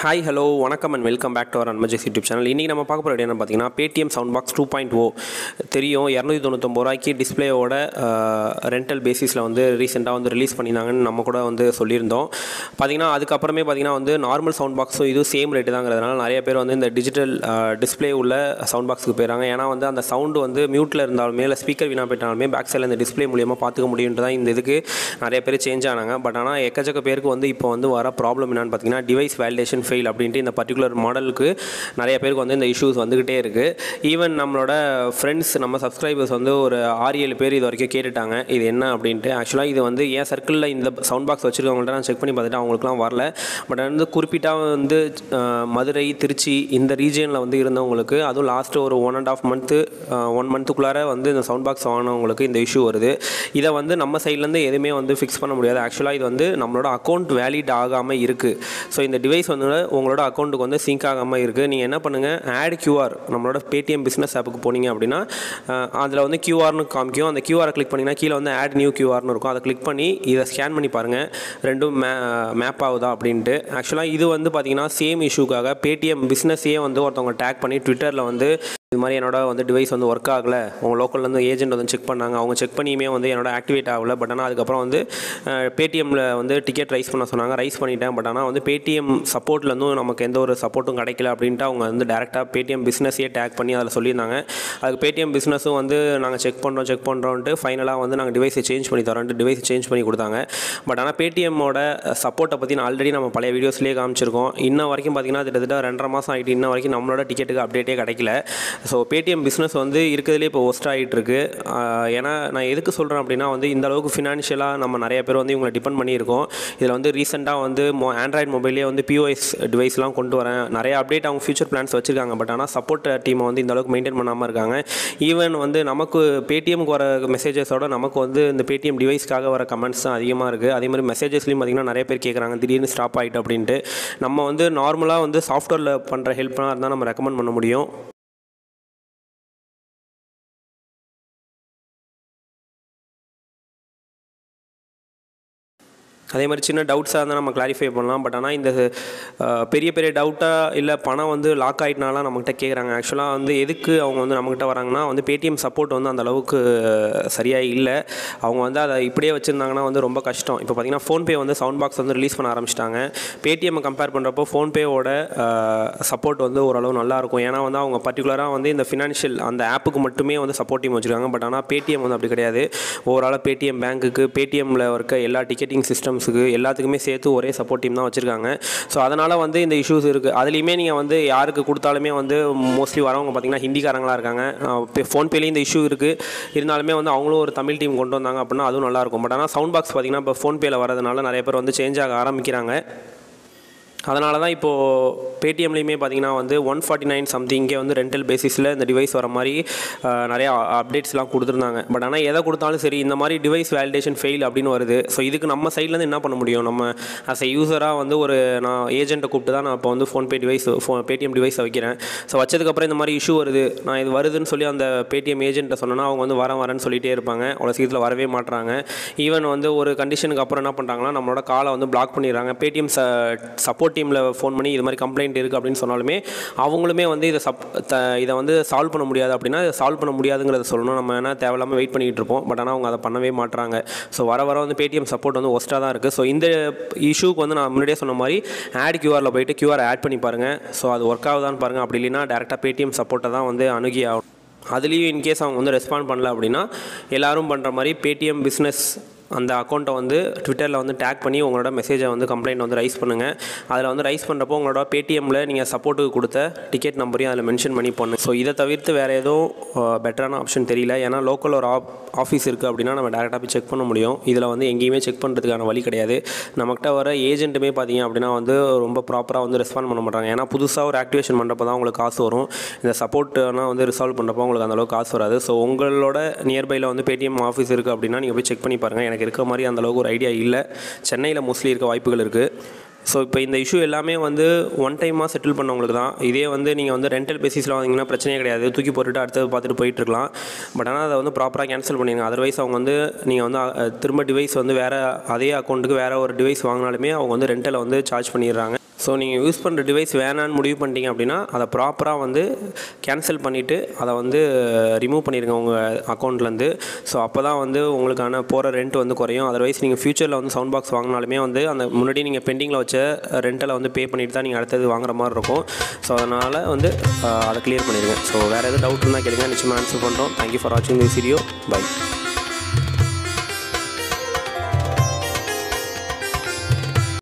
hi hello வணக்கம் and welcome back to our அன்மஜெஸ் YouTube channel இன்றைக்கி நம்ம பார்க்க போகிற என்ன பார்த்தீங்கன்னா Paytm sound box two point O தெரியும் இரநூத்தி தொண்ணூத்தொம்பது ரூபாய்க்கு டிஸ்பிளேயோட ரெண்டல் பேசிஸில் வந்து ரீசெண்டாக வந்து ரிலீஸ் பண்ணியிருந்தாங்கன்னு நம்ம கூட வந்து சொல்லியிருந்தோம் பார்த்தீங்கன்னா அதுக்கப்புறமே பார்த்தீங்கன்னா வந்து நார்மல் சவுண்ட் பாக்ஸும் இதுவும் சேம் ரேட்டு தாங்கிறதுனால நிறைய பேர் வந்து இந்த டிஜிட்டல் டிஸ்பிளே உள்ள சவுண்ட் பாக்ஸுக்கு போயிடறாங்க ஏன்னா வந்து அந்த சவுண்டு வந்து மியூட்டில் இருந்தாலுமே இல்லை ஸ்பீக்கர் வீணாக போயிட்டாலுமே பேக் சைடில் இந்த டிஸ்பிளே மூலியமாக பார்த்துக்க முடியுன்ட்டு தான் இந்த இதுக்கு நிறைய பேர் சேஞ்ச் ஆனாங்க பட் ஆனால் எக்கச்சக்க பேருக்கு வந்து இப்போ வந்து வர ப்ராப்ளம் என்னன்னு பார்த்தீங்கன்னா டிவைஸ் வேலிடேஷன் ஃபெயில் அப்படின்ட்டு இந்த பர்டிகுலர் மாடலுக்கு நிறைய பேருக்கு வந்து இந்த இஷ்யூஸ் வந்துக்கிட்டே இருக்குது ஈவன் நம்மளோட ஃப்ரெண்ட்ஸ் நம்ம சப்ஸ்கிரைபர்ஸ் வந்து ஒரு ஆறு ஏழு பேர் இது வரைக்கும் கேட்டுட்டாங்க இது என்ன அப்படின்ட்டு ஆக்சுவலாக இது வந்து என் சர்க்கிளில் இந்த சவுண்ட் பாக்ஸ் வச்சுருக்கவங்கள்ட்ட நான் செக் பண்ணி பார்த்துட்டு அவங்களுக்குலாம் வரல பட் வந்து குறிப்பிட்ட வந்து அஹ், மதுரை திருச்சி இந்த ரீஜியனில் வந்து இருந்தவங்களுக்கு அதுவும் லாஸ்ட்டு ஒரு one and half month one மந்த்துக்குள்ளார வந்து இந்த சவுண்ட் பாக்ஸ் வாங்கினவங்களுக்கு இந்த இஷ்யூ வருது இதை வந்து நம்ம சைட்லேருந்து எதுவுமே வந்து ஃபிக்ஸ் பண்ண முடியாது ஆக்சுவலாக இது வந்து நம்மளோட அக்கௌண்ட் வேலிட் ஆகாமல் இருக்குது ஸோ இந்த டிவைஸ் வந்து உங்களோட அக்கௌண்ட்டுக்கு வந்து சிங்க் ஆகாமல் இருக்குது நீங்கள் என்ன பண்ணுங்கள் ஆட் கியூஆர் நம்மளோட பேடிஎம் பிஸ்னஸ் ஆப்புக்கு போனீங்க அப்படின்னா அதில் வந்து கியூஆர்னு காமிக்கும் அந்த கியூஆரை கிளிக் பண்ணிங்கன்னா கீழே வந்து ஆட் நியூ கியூஆர்னு இருக்கும் அதை கிளிக் பண்ணி இதை ஸ்கேன் பண்ணி பாருங்கள் ரெண்டும் மே மேப் ஆகுதா அப்படின்ட்டு ஆக்சுவலாக இது வந்து பார்த்தீங்கன்னா சேம் இஷ்யூக்காக பேடிஎம் பிஸ்னஸையே வந்து ஒருத்தவங்க டேக் பண்ணி ட்விட்டரில் வந்து இது மாதிரி என்னோட வந்து டிவைஸ் வந்து ஒர்க் ஆகலை உங்கள் லோக்கல்லேருந்து ஏஜென்ட் வந்து செக் பண்ணாங்க அவங்க செக் பண்ணியுமே வந்து என்னோட ஆக்டிவேட் ஆகலை பட் ஆனால் அதுக்கப்புறம் வந்து பேடிஎம்மில் வந்து டிக்கெட் ரைஸ் பண்ண சொன்னாங்க ரைஸ் பண்ணிட்டேன் பட் ஆனால் வந்து பேடிஎம் சப்போர்ட்லேருந்தும் நமக்கு எந்த ஒரு சப்போர்ட்டும் கிடைக்கல அப்படின்ட்டு அவங்க வந்து டேரெக்டாக பேடிஎம் பிஸ்னஸையே டேக் பண்ணி அதில் சொல்லியிருந்தாங்க அதுக்கு பேடிஎம் பிஸ்னஸும் வந்து நாங்கள் செக் பண்ணுறோம் செக் பண்ணுறோன்ட்டு ஃபைனலாக வந்து நாங்கள் டிவைஸை சேஞ்ச் பண்ணி தரோன்ட்டு டிவைஸ் சேஞ்ச் பண்ணி கொடுத்தாங்க பட் ஆனால் பேடிஎம்மோட சப்போர்ட்டை பற்றி நான் ஆல்ரெடி நம்ம பழைய வீடியோஸ்லேயே காமிச்சிருக்கோம் இன்ன வரைக்கும் பார்த்தீங்கன்னா கிட்டத்தட்ட ரெண்டரை மாதம் ஆகிட்டு இன்ன வரைக்கும் நம்மளோட டிக்கெட்டுக்கு அப்டேட்டே கிடைக்கல ஸோ பேடிஎம் பிஸ்னஸ் வந்து இருக்கிறதுலே இப்போ ஒஸ்ட் ஆகிட்டு இருக்கு ஆஹ் ஏன்னா நான் எதுக்கு சொல்கிறேன் அப்படின்னா வந்து இந்த அளவுக்கு ஃபினான்ஷியலாக நம்ம நிறைய பேர் வந்து இவங்களை டிபெண்ட் பண்ணியிருக்கோம் இதில் வந்து ரீசெண்டாக வந்து மொ ஆண்ட்ராய்டு மொபைலே வந்து பிஓஎஸ் டிவைஸ்லாம் கொண்டு வரேன் நிறைய அப்டேட் அவங்க ஃபியூச்சர் பிளான்ஸ் வச்சுருக்காங்க பட் ஆனால் சப்போர்ட் டீமை வந்து இந்த அளவுக்கு மெயின்டைன் பண்ணாமல் இருக்காங்க ஈவன் வந்து நமக்கு பேடிஎம்க்கு வர மெசேஜஸோட நமக்கு வந்து இந்த பேடிஎம் டிவைஸ்க்காக வர கமெண்ட்ஸ் தான் அதிகமாக இருக்குது அதே மாதிரி மெசேஜஸ்லையும் பார்த்திங்கன்னா நிறைய பேர் கேட்குறாங்க திடீர்னு ஸ்டாப் ஆகிட்டு அப்படின்ட்டு நம்ம வந்து நார்மலாக வந்து சாஃப்ட்வேரில் பண்ணுற ஹெல்ப்லாம் இருந்தால் நம்ம ரெக்கமெண்ட் பண்ண முடியும் அதே மாதிரி சின்ன டவுட்ஸாக இருந்தால் நம்ம கிளாரிஃபை பண்ணலாம் பட் ஆனால் இந்த அஹ், பெரிய பெரிய டவுட்டாக இல்லை பணம் வந்து லாக் ஆகிட்டனாலாம் நம்மகிட்ட கேட்குறாங்க ஆக்சுவலாக வந்து எதுக்கு அவங்க வந்து நம்மகிட்ட வராங்கன்னா வந்து பேடிஎம் சப்போர்ட் வந்து அந்த அளவுக்கு சரியாக இல்லை அவங்க வந்து அதை இப்படியே வச்சுருந்தாங்கன்னா வந்து ரொம்ப கஷ்டம் இப்போ பார்த்தீங்கன்னா ஃபோன்பே வந்து சவுண்ட் பாக்ஸ் வந்து ரிலீஸ் பண்ண ஆரம்பிச்சிட்டாங்க பேடிஎம்மை கம்பேர் பண்ணுறப்போ ஃபோன்பேவோட சப்போர்ட் வந்து ஓரளவு நல்லாயிருக்கும் ஏன்னா வந்து அவங்க பர்டிகுலராக வந்து இந்த ஃபினான்ஷியல் அந்த ஆப்புக்கு மட்டுமே வந்து சப்போர்ட் டீம் வச்சுருக்காங்க பட் ஆனால் பேடிஎம் வந்து அப்படி கிடையாது ஓவராலாக பேடிஎம் பேங்க்குக்கு பேடிஎம்மில் இருக்க எல்லா டிக்கெட்டிங் சிஸ்டம்ஸுக்கு எல்லாத்துக்குமே சேர்த்து ஒரே சப்போர்ட் டீம் தான் வச்சுருக்காங்க ஸோ அதனால் வந்து இந்த இஷ்யூஸ் இருக்குது அதுலேயுமே நீங்கள் வந்து யாருக்கு கொடுத்தாலுமே வந்து மோஸ்ட்லி வரவங்க பார்த்தீங்கன்னா ஹிந்திக்காரங்களாக இருக்காங்க இப்போ ஃபோன்பேலேயும் இந்த இஷ்யூ இருக்குது இருந்தாலுமே வந்து அவங்களும் ஒரு தமிழ் டீம் கொண்டு வந்தாங்க அப்படின்னா அதுவும் நல்லாயிருக்கும் பட் ஆனால் சவுண்ட் பாக்ஸ் பார்த்தீங்கன்னா இப்போ ஃபோன்பேயில் வரதுனால நிறைய பேர் வந்து சேஞ்ச் ஆக ஆரம்பிக்கிறாங்க அதனால தான் இப்போது பேடிஎம்லேயுமே பார்த்தீங்கன்னா வந்து ஒன் ஃபார்ட்டி நைன் சம்திங்கே வந்து ரெண்டல் பேசிஸில் இந்த டிவைஸ் வர மாதிரி அஹ், நிறைய அப்டேட்ஸ்லாம் கொடுத்துருந்தாங்க பட் ஆனால் எதை கொடுத்தாலும் சரி இந்த மாதிரி டிவைஸ் வேலிடேஷன் ஃபெயில் அப்படின்னு வருது ஸோ இதுக்கு நம்ம சைட்லேருந்து என்ன பண்ண முடியும் நம்ம ஆஸ் எ யூஸராக வந்து ஒரு நான் ஏஜென்ட்டை கூப்பிட்டு தான் நான் இப்போ வந்து ஃபோன்பே டிவைஸ் ஃபோ பேடிஎம் டிவைஸை வைக்கிறேன் ஸோ வச்சதுக்கப்புறம் இந்த மாதிரி இஷ்யூ வருது நான் இது வருதுன்னு சொல்லி அந்த பேடிஎம் ஏஜென்ட்டை சொன்னேன்னா அவங்க வந்து வரேன் வரேன்னு சொல்லிட்டே இருப்பாங்க அவ்வளோ சீக்கிரத்தில் வரவே மாட்றாங்க ஈவன் வந்து ஒரு கண்டிஷனுக்கு அப்புறம் என்ன பண்ணுறாங்கன்னா நம்மளோட காலை வந்து பிளாக் பண்ணிடுறாங்க பேடிஎம் சப்போர்ட் டீமில் ஃபோன் பண்ணி இது மாதிரி கம்ப்ளைண்ட் இருக்குது அப்படின்னு சொன்னாலுமே அவங்களுமே வந்து இதை சப் த இதை வந்து சால்வ் பண்ண முடியாது அப்படின்னா இதை சால்வ் பண்ண முடியாதுங்கிறத சொல்லணும் நம்ம என்ன தேவையில்லாமல் வெயிட் பண்ணிகிட்டு இருப்போம் பட் ஆனால் அவங்க அதை பண்ணவே மாட்றாங்க ஸோ வர வர வந்து பேடிஎம் சப்போர்ட் வந்து ஒஸ்ட்டாக தான் இருக்குது ஸோ இந்த இஷ்யூக்கு வந்து நான் முன்னாடியே சொன்ன மாதிரி ஆட் கியூஆரில் போயிட்டு கியூஆர் ஆட் பண்ணி பாருங்கள் ஸோ அது ஒர்க் ஆகுதான்னு பாருங்கள் அப்படி இல்லைன்னா டேரெக்டாக பேடிஎம் சப்போர்ட்டை தான் வந்து அணுகி ஆகணும் அதுலேயும் இன்கேஸ் அவங்க வந்து ரெஸ்பாண்ட் பண்ணல அப்படின்னா எல்லாரும் பண்ணுற மாதிரி பேடிஎம் பிஸ்னஸ் அந்த அக்கௌண்ட்டை வந்து ட்விட்டரில் வந்து டேக் பண்ணி உங்களோட மெசேஜை வந்து கம்ப்ளைண்ட் வந்து ரைஸ் பண்ணுங்கள் அதில் வந்து ரைஸ் பண்ணுறப்போ உங்களோட பேடிஎம்மில் நீங்கள் சப்போர்ட்டுக்கு கொடுத்த டிக்கெட் நம்பரையும் அதில் மென்ஷன் பண்ணி பண்ணு ஸோ இதை தவிர்த்து வேறு எதுவும் பெட்டரான ஆப்ஷன் தெரியல ஏன்னா லோக்கல் ஒரு ஆப் ஆஃபீஸ் இருக்குது அப்படின்னா நம்ம டேரெக்டாக போய் செக் பண்ண முடியும் இதில் வந்து எங்கேயுமே செக் பண்ணுறதுக்கான வழி கிடையாது நம்மகிட்ட வர ஏஜென்ட்டுமே பார்த்தீங்க அப்படின்னா வந்து ரொம்ப ப்ராப்பராக வந்து ரெஸ்பாண்ட் பண்ண மாட்டாங்க ஏன்னா புதுசாக ஒரு ஆக்டிவேஷன் பண்ணுறப்போ தான் உங்களுக்கு காசு வரும் இந்த சப்போர்ட்னா வந்து ரிசால்வ் பண்ணுறப்போ உங்களுக்கு அந்தளவுக்கு காசு வராது ஸோ உங்களோட நியர்பையில் வந்து பேடிஎம் ஆஃபீஸ் இருக்குது அப்படின்னா நீங்கள் போய் செக் பண்ணி பாருங்கள் எனக்கு இருக்க மாதிரி அந்த அளவுக்கு ஒரு ஐடியா இல்லை சென்னையில் மோஸ்ட்லி இருக்க வாய்ப்புகள் இருக்குது ஸோ இப்போ இந்த இஷ்யூ எல்லாமே வந்து ஒன் டைமாக செட்டில் பண்ணவங்களுக்கு தான் இதே வந்து நீங்கள் வந்து ரெண்டல் பேசிஸில் வாங்கிங்கன்னா பிரச்சனையே கிடையாது தூக்கி போட்டுட்டு அடுத்தது பார்த்துட்டு போயிட்டுருக்கலாம் பட் ஆனால் அதை வந்து ப்ராப்பராக கேன்சல் பண்ணிடுங்க அதர்வைஸ் அவங்க வந்து நீங்கள் வந்து அஹ், திரும்ப டிவைஸ் வந்து வேறு அதே அக்கௌண்ட்டுக்கு வேறு ஒரு டிவைஸ் வாங்கினாலுமே அவங்க வந்து ரெண்டலை வந்து சார்ஜ் பண்ணிடுறாங்க ஸோ நீங்கள் யூஸ் பண்ணுற டிவைஸ் வேணான்னு முடிவு பண்ணிட்டீங்க அப்படின்னா அதை ப்ராப்பராக வந்து கேன்சல் பண்ணிவிட்டு அதை வந்து ரிமூவ் பண்ணிடுங்க உங்கள் அக்கௌண்ட்லேருந்து ஸோ அப்போ தான் வந்து உங்களுக்கான போகிற ரெண்ட் வந்து குறையும் அதர்வைஸ் நீங்கள் ஃப்யூச்சரில் வந்து சவுண்ட் பாக்ஸ் வாங்கினாலுமே வந்து அந்த முன்னாடி நீங்கள் பெண்டிங்கில் வச்ச ரெண்ட்டில் வந்து பே பண்ணிட்டு தான் நீங்கள் அடுத்தது வாங்குற மாதிரி இருக்கும் ஸோ அதனால் வந்து அஹ், அதை கிளியர் பண்ணிடுங்க ஸோ வேறு எதுவும் டவுட் இருந்தால் கேளுங்க நிச்சயமாக ஆன்சர் பண்ணுறோம் தேங்க்யூ ஃபார் வாட்சிங் திஸ் வீடியோ பை